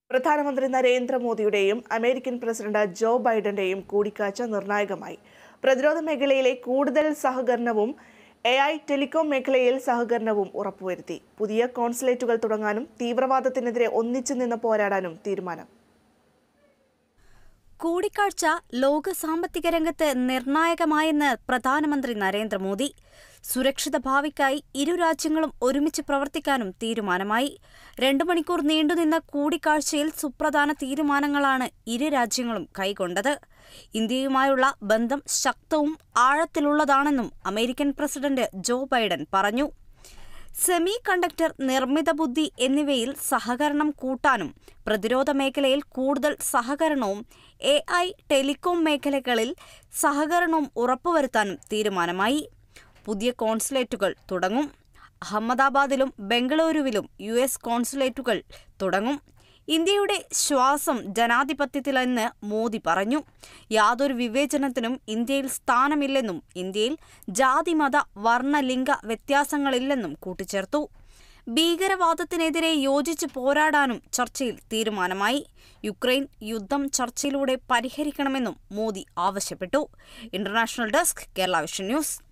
പ്രധാനമന്ത്രി നരേന്ദ്രമോദിയുടെയും American president ജോ ബൈഡന്റെയും കൂടിക്കാഴ്ച നിർണായകമായി പ്രതിരോധ മേഖലയിലെ കൂടുതൽ സഹകരണവും എ ഐ ടെലികോം മേഖലയിൽ സഹകരണവും ഉറപ്പുവരുത്തി പുതിയ കോൺസുലേറ്റുകൾ തുടങ്ങാനും തീവ്രവാദത്തിനെതിരെ ഒന്നിച്ചു നിന്ന് പോരാടാനും തീരുമാനം കൂടിക്കാഴ്ച ലോക സാമ്പത്തിക രംഗത്ത് നിർണായകമായെന്ന് പ്രധാനമന്ത്രി നരേന്ദ്രമോദി സുരക്ഷിത ഭാവിക്കായി ഇരു രാജ്യങ്ങളും ഒരുമിച്ച് പ്രവർത്തിക്കാനും തീരുമാനമായി രണ്ടു മണിക്കൂർ നീണ്ടുനിന്ന കൂടിക്കാഴ്ചയിൽ സുപ്രധാന തീരുമാനങ്ങളാണ് ഇരു രാജ്യങ്ങളും കൈക്കൊണ്ടത് ഇന്ത്യയുമായുള്ള ബന്ധം ശക്തവും ആഴത്തിലുള്ളതാണെന്നും അമേരിക്കൻ പ്രസിഡന്റ് ജോ ബൈഡൻ പറഞ്ഞു സെമി കണ്ടക്ടർ നിർമ്മിത ബുദ്ധി എന്നിവയിൽ സഹകരണം കൂട്ടാനും പ്രതിരോധ മേഖലയിൽ കൂടുതൽ സഹകരണവും എ ഐ ടെലികോം മേഖലകളിൽ സഹകരണവും ഉറപ്പുവരുത്താനും തീരുമാനമായി പുതിയ കോൺസുലേറ്റുകൾ തുടങ്ങും അഹമ്മദാബാദിലും ബംഗളൂരുവിലും യു എസ് കോൺസുലേറ്റുകൾ തുടങ്ങും ഇന്ത്യയുടെ ശ്വാസം ജനാധിപത്യത്തിലെന്ന് മോദി പറഞ്ഞു യാതൊരു വിവേചനത്തിനും ഇന്ത്യയിൽ സ്ഥാനമില്ലെന്നും ഇന്ത്യയിൽ ജാതിമത വർണ്ണ ലിംഗ വ്യത്യാസങ്ങളില്ലെന്നും കൂട്ടിച്ചേർത്തു ഭീകരവാദത്തിനെതിരെ യോജിച്ച് പോരാടാനും ചർച്ചയിൽ തീരുമാനമായി യുക്രൈൻ യുദ്ധം ചർച്ചയിലൂടെ പരിഹരിക്കണമെന്നും മോദി ആവശ്യപ്പെട്ടു international desk Kerala vision news